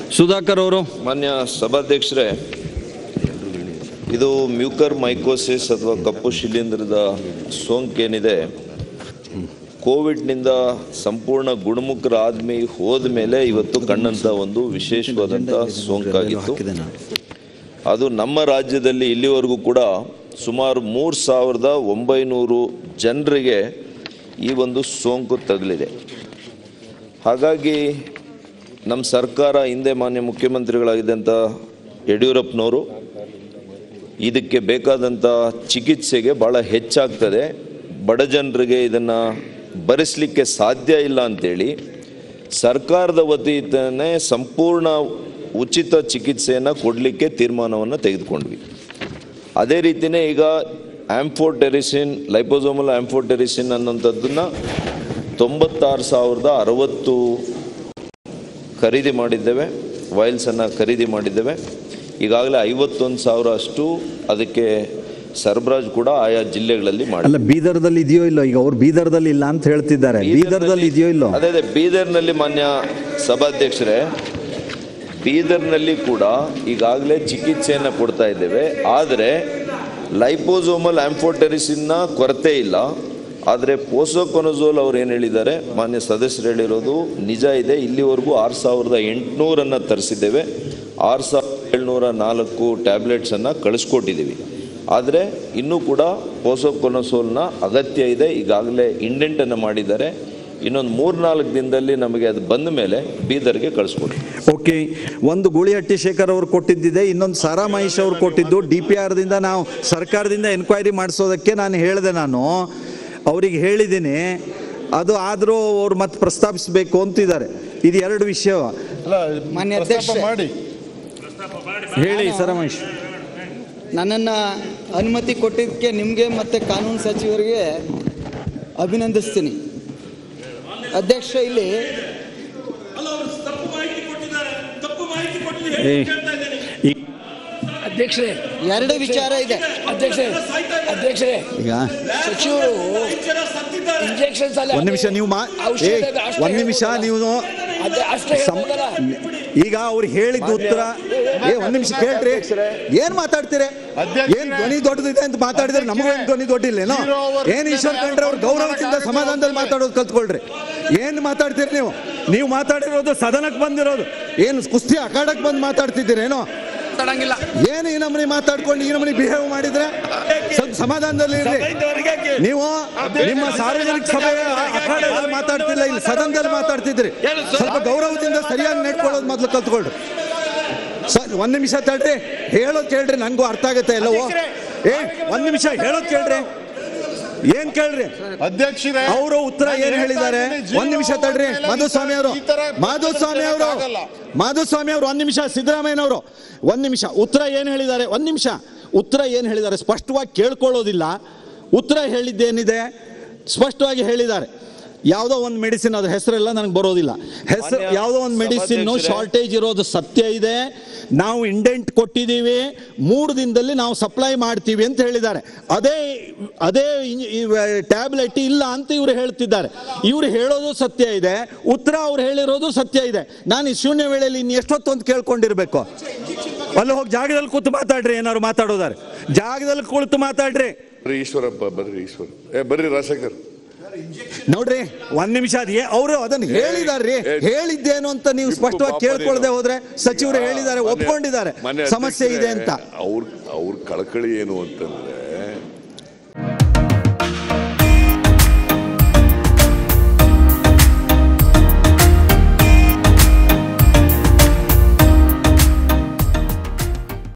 ಸುಧಾಕರ್ ಅವರು ಮಾನ್ಯ ಸಭಾಧ್ಯಕ್ಷರೇ ಇದು ಮ್ಯೂಕರ್ ಮೈಕೋಸಿಸ್ ಅಥವಾ ಕಪ್ಪು ಶಿಲೀಂಧ್ರದ ಸೋಂಕೇನಿದೆ ಕೋವಿಡ್ನಿಂದ ಸಂಪೂರ್ಣ ಗುಣಮುಖರಾದ್ಮೇ ಹೋದ ಮೇಲೆ ಇವತ್ತು ಕಂಡಂಥ ಒಂದು ವಿಶೇಷವಾದಂಥ ಸೋಂಕಾಗಿತ್ತು ಅದು ನಮ್ಮ ರಾಜ್ಯದಲ್ಲಿ ಇಲ್ಲಿವರೆಗೂ ಕೂಡ ಸುಮಾರು ಮೂರು ಸಾವಿರದ ಒಂಬೈನೂರು ಜನರಿಗೆ ಈ ಒಂದು ಸೋಂಕು ತಗಲಿದೆ ಹಾಗಾಗಿ ನಮ್ಮ ಸರ್ಕಾರ ಹಿಂದೆ ಮಾನ್ಯ ಮುಖ್ಯಮಂತ್ರಿಗಳಾಗಿದ್ದಂಥ ಯಡಿಯೂರಪ್ಪನವರು ಇದಕ್ಕೆ ಬೇಕಾದಂಥ ಚಿಕಿತ್ಸೆಗೆ ಭಾಳ ಹೆಚ್ಚಾಗ್ತದೆ ಬಡ ಜನರಿಗೆ ಇದನ್ನು ಭರಿಸಲಿಕ್ಕೆ ಸಾಧ್ಯ ಇಲ್ಲ ಅಂತೇಳಿ ಸರ್ಕಾರದ ವತಿಯಿಂದನೇ ಸಂಪೂರ್ಣ ಉಚಿತ ಚಿಕಿತ್ಸೆಯನ್ನು ಕೊಡಲಿಕ್ಕೆ ತೀರ್ಮಾನವನ್ನು ತೆಗೆದುಕೊಂಡ್ವಿ ಅದೇ ರೀತಿಯೇ ಈಗ ಆಂಫೋಟೆರಿಸಿನ್ ಲೈಪೋಸೋಮಲ್ ಆಂಫೋಟೆರಿಸಿನ್ ಅನ್ನೋಂಥದ್ದನ್ನು ತೊಂಬತ್ತಾರು ಸಾವಿರದ ಅರವತ್ತು ಖರೀದಿ ಮಾಡಿದ್ದೇವೆ ವಾಯಿಲ್ಸನ್ನು ಖರೀದಿ ಮಾಡಿದ್ದೇವೆ ಈಗಾಗಲೇ ಐವತ್ತೊಂದು ಸಾವಿರ ಅಷ್ಟು ಅದಕ್ಕೆ ಸರಬರಾಜು ಕೂಡ ಆಯಾ ಜಿಲ್ಲೆಗಳಲ್ಲಿ ಮಾಡಿ ಅಲ್ಲ ಬೀದರ್ದಲ್ಲಿ ಇದೆಯೋ ಇಲ್ಲೋ ಈಗ ಅವ್ರು ಬೀದರ್ದಲ್ಲಿ ಇಲ್ಲ ಅಂತ ಹೇಳ್ತಿದ್ದಾರೆ ಬೀದರ್ದಲ್ಲಿ ಇದೆಯೋ ಇಲ್ಲೋ ಅದೇ ಅದೇ ಬೀದರ್ನಲ್ಲಿ ಮಾನ್ಯ ಸಭಾಧ್ಯಕ್ಷರೇ ಬೀದರ್ನಲ್ಲಿ ಕೂಡ ಈಗಾಗಲೇ ಚಿಕಿತ್ಸೆಯನ್ನು ಕೊಡ್ತಾ ಇದ್ದೇವೆ ಆದರೆ ಲೈಪೋಸೋಮಲ್ ಆಂಫೋಟೆರಿಸಿನ್ನ ಕೊರತೆ ಇಲ್ಲ ಆದರೆ ಪೋಸೋಕೊನಜೋಲ್ ಅವ್ರು ಏನು ಹೇಳಿದ್ದಾರೆ ಮಾನ್ಯ ಸದಸ್ಯರು ಹೇಳಿರೋದು ನಿಜ ಇದೆ ಇಲ್ಲಿವರೆಗೂ ಆರು ಸಾವಿರದ ಎಂಟುನೂರನ್ನು ತರಿಸಿದ್ದೇವೆ ಆರು ಸಾವಿರದ ಏಳ್ನೂರ ನಾಲ್ಕು ಟ್ಯಾಬ್ಲೆಟ್ಸನ್ನು ಕಳಿಸ್ಕೊಟ್ಟಿದ್ದೀವಿ ಆದರೆ ಇನ್ನೂ ಕೂಡ ಪೋಸೋಕೊನಸೋಲ್ನ ಅಗತ್ಯ ಇದೆ ಈಗಾಗಲೇ ಇಂಡೆಂಟನ್ನು ಮಾಡಿದ್ದಾರೆ ಇನ್ನೊಂದು ಮೂರ್ನಾಲ್ಕು ದಿನದಲ್ಲಿ ನಮಗೆ ಅದು ಬಂದ ಮೇಲೆ ಬೀದರ್ಗೆ ಕಳಿಸ್ಕೊಡ್ತೀವಿ ಓಕೆ ಒಂದು ಗೂಳಿಹಟ್ಟಿ ಶೇಖರ್ ಅವರು ಕೊಟ್ಟಿದ್ದಿದೆ ಇನ್ನೊಂದು ಸಾರಾ ಮಹೇಶ್ ಅವರು ಕೊಟ್ಟಿದ್ದು ಡಿ ಪಿ ಆರ್ದಿಂದ ನಾವು ಸರ್ಕಾರದಿಂದ ಎನ್ಕ್ವೈರಿ ಮಾಡಿಸೋದಕ್ಕೆ ನಾನು ಹೇಳಿದೆ ನಾನು ಅವರಿಗೆ ಹೇಳಿದ್ದೀನಿ ಅದು ಆದರೂ ಅವ್ರು ಮತ್ತೆ ಪ್ರಸ್ತಾಪಿಸಬೇಕು ಅಂತಿದ್ದಾರೆ ಇದು ಎರಡು ವಿಷಯ ಮಾನ್ಯ ಅಧ್ಯಕ್ಷ ಮಾಡಿ ಹೇಳಿ ಸಾರಾ ಮಹೇಶ್ ನನ್ನನ್ನು ಅನುಮತಿ ಕೊಟ್ಟಿದ್ದಕ್ಕೆ ನಿಮಗೆ ಮತ್ತು ಕಾನೂನು ಸಚಿವರಿಗೆ ಅಭಿನಂದಿಸ್ತೀನಿ ಅಧ್ಯಕ್ಷ ಇಲ್ಲಿ ಏ, ಈ- ಅಧ್ಯಕ್ಷರೇ ಎರಡು ವಿಚಾರ ಇದೆ ಅಧ್ಯಕ್ಷರೇ ಅಧ್ಯಕ್ಷರೇ ಈಗ ಸಚಿವರು ಇಂಜೆಕ್ಷನ್ಸ್ ಅಲ್ಲಿ ಒಂದ್ ನಿಮಿಷ ನೀವು ಮಾ ಏ, ಒಂದ್ ನಿಮಿಷ ನೀವು ಅದೇ ಅಷ್ಟೇ ಸಮ- ಹೇಳ್ಬೋದಲ್ಲ? ಈಗ ಅವ್ರು ಹೇಳಿದ ಉತ್ತರ ಏ ಒಂದ್ ನಿಮಿಷ ಕೇಳ್ರಿ ಏನ್ ಮಾತಾಡ್ತೀರಿ ಅಧ್ಯಕ್ಷರೇ. ಏನ್ ಧ್ವನಿ ದೊಡ್ಡದಿದೆ ಅಂತ ಮಾತಾಡಿದ್ರೆ ನಮಗೂ ಏನ್ ಧ್ವನಿ ದೊಡ್ಡಿಲ್ಲೇನೋ Zero hour ಏನ್ ಈಶ್ವರ್ ಖಂಡ್ರೆ ಅವ್ರು ಗೌರವದಿಂದ ಸಮಾಧಾನದಲ್ಲಿ ಮಾತಾಡೋದು ಕಲ್ತ್ಕೊಳ್ರಿ ಏನ್ ಮಾತಾಡ್ತೀರಿ ನೀವು ನೀವು ಮಾತಾಡಿರೋದು ಸದನಕ್ಕೆ ಬಂದಿರೋದು ಏನು ಕುಸ್ತಿ ಅಖಾಡಕ್ಕೆ ಬಂದು ಮಾತಾಡ್ತಿದ್ದೀರೇನೋ ಏನು ಈ ನಮನಿ ಮಾತಾಡ್ಕೊಂಡು ಈ ನಮನಿ ಬಿಹೇವ್ ಮಾಡಿದ್ರೆ ಸ್ವಲ್ಪ ಸಮಾಧಾನದಲ್ಲಿ ಇರ್ರಿ ನೀವು ನಿಮ್ಮ ಸಾರ್ವಜನಿಕ ಸಭೆ ಅಖಾಡದಲ್ಲಿ ಮಾತಾಡ್ತಿಲ್ಲ ಇಲ್ಲಿ ಸದನದಲ್ಲಿ ಮಾತಾಡ್ತಿದ್ರಿ ಸ್ವಲ್ಪ ಗೌರವದಿಂದ ಸರಿಯಾಗಿ ನಡ್ಕೊಳ್ಳೋದು ಮೊದಲು ಕಲ್ತ್ಕೊಳ್ರಿ ಸರ್ ಒಂದ್ ನಿಮಿಷ ತಡ್ರಿ ಹೇಳೋದ್ ಕೇಳ್ರಿ ನಂಗೂ ಅರ್ಥ ಆಗತ್ತೆ ಎಲ್ಲವೋ ಏ ಒಂದ್ ನಿಮಿಷ ಹೇಳೋದ್ ಕೇಳ್ರಿ ಏನ್ ಕೇಳ್ರಿ ಅಧ್ಯಕ್ಷರೇ ಅವರು ಉತ್ತರ ಏನ್ ಹೇಳಿದ್ದಾರೆ ಒಂದ್ ನಿಮಿಷ ತಡ್ರಿ ಮಾಧುಸ್ವಾಮಿ ಅವರು ಮಾಧುಸ್ವಾಮಿ ಅವರು ಮಾಧುಸ್ವಾಮಿ ಅವರು ಒಂದ್ ನಿಮಿಷ ಸಿದ್ದರಾಮಯ್ಯನವರು ಒಂದ್ ನಿಮಿಷ ಉತ್ತರ ಏನ್ ಹೇಳಿದ್ದಾರೆ ಒಂದ್ ನಿಮಿಷ ಉತ್ತರ ಏನ್ ಹೇಳಿದ್ದಾರೆ ಸ್ಪಷ್ಟವಾಗಿ ಕೇಳ್ಕೊಳ್ಳೋದಿಲ್ಲ ಉತ್ತರ ಹೇಳಿದ್ದೇನಿದೆ ಸ್ಪಷ್ಟವಾಗಿ ಹೇಳಿದ್ದಾರೆ ಯಾವುದೋ ಒಂದು ಮೆಡಿಸಿನ್ ಅದ್ರ ಹೆಸರೆಲ್ಲ ನನಗೆ ಬರೋದಿಲ್ಲ ಹೆಸರು ಮಾನ್ಯ ಯಾವುದೋ ಒಂದು ಮೆಡಿಸಿನ್ ಸಭಾಧ್ಯಕ್ಷರೇ. ಶಾರ್ಟೇಜ್ ಇರೋದು ಸತ್ಯ ಇದೆ ನಾವು ಇಂಡೆಂಟ್ ಕೊಟ್ಟಿದ್ದೀವಿ ಮೂರು ದಿನದಲ್ಲಿ ನಾವು ಸಪ್ಲೈ ಮಾಡ್ತೀವಿ ಅಂತ ಹೇಳಿದ್ದಾರೆ ಅದೇ ಅದೇ ಟ್ಯಾಬ್ಲೆಟ್ ಇಲ್ಲ ಅಂತ ಇವರು ಹೇಳ್ತಿದ್ದಾರೆ ಇವರು ಹೇಳೋದು ಸತ್ಯ ಇದೆ ಉತ್ತರ ಅವ್ರು ಹೇಳಿರೋದು ಸತ್ಯ ಇದೆ ನಾನು ಈ ಶೂನ್ಯ ವೇಳೆಯಲ್ಲಿ ಇನ್ನು ಎಷ್ಟೊತ್ತು ಅಂತ ಕೇಳ್ಕೊಂಡಿರ್ಬೇಕು ಅಲ್ಲಿ ಹೋಗಿ ಜಾಗದಲ್ಲಿ ಕೂತು ಮಾತಾಡ್ರಿ ಏನಾದ್ರು ಮಾತಾಡೋದಾರೆ ಜಾಗದಲ್ಲಿ ಕುಳಿತು ಮಾತಾಡ್ರಿ ಬರ್ರಿ ಈಶ್ವರಪ್ಪ ಬರ್ರಿ ಈಶ್ವರ ಏ ಬರ್ರಿ ರಾಜಶೇಖರ್ ನೋಡ್ರಿ ಒಂದ್ ನಿಮಿಷ ಅದ್ ಅವರು ಅದನ್ನ ಹೇಳಿದಾರ್ರಿ ಏ, ಹೇಳಿದ್ದೇನು ಅಂತ ನೀವು ಇಪ್ಪು ಸ್ಪಷ್ಟವಾಗಿ ಪಾಪ ಕೇಳ್ಕೊಳ್ದೆ ನೀನು. ಹೋದ್ರೆ ಸಚಿವರು ಹೇಳಿದ್ದಾರೆ ಮಾನ್ಯ- ಒಪ್ಕೊಂಡಿದ್ದಾರೆ ಮಾನ್ಯ ಸಮಸ್ಯೆ ಇದೆ ಅಂತ ಅವ್ರ ಅವ್ರ ಕಳಕಳಿ ಏನು ಅಂತಂದ್ರೆ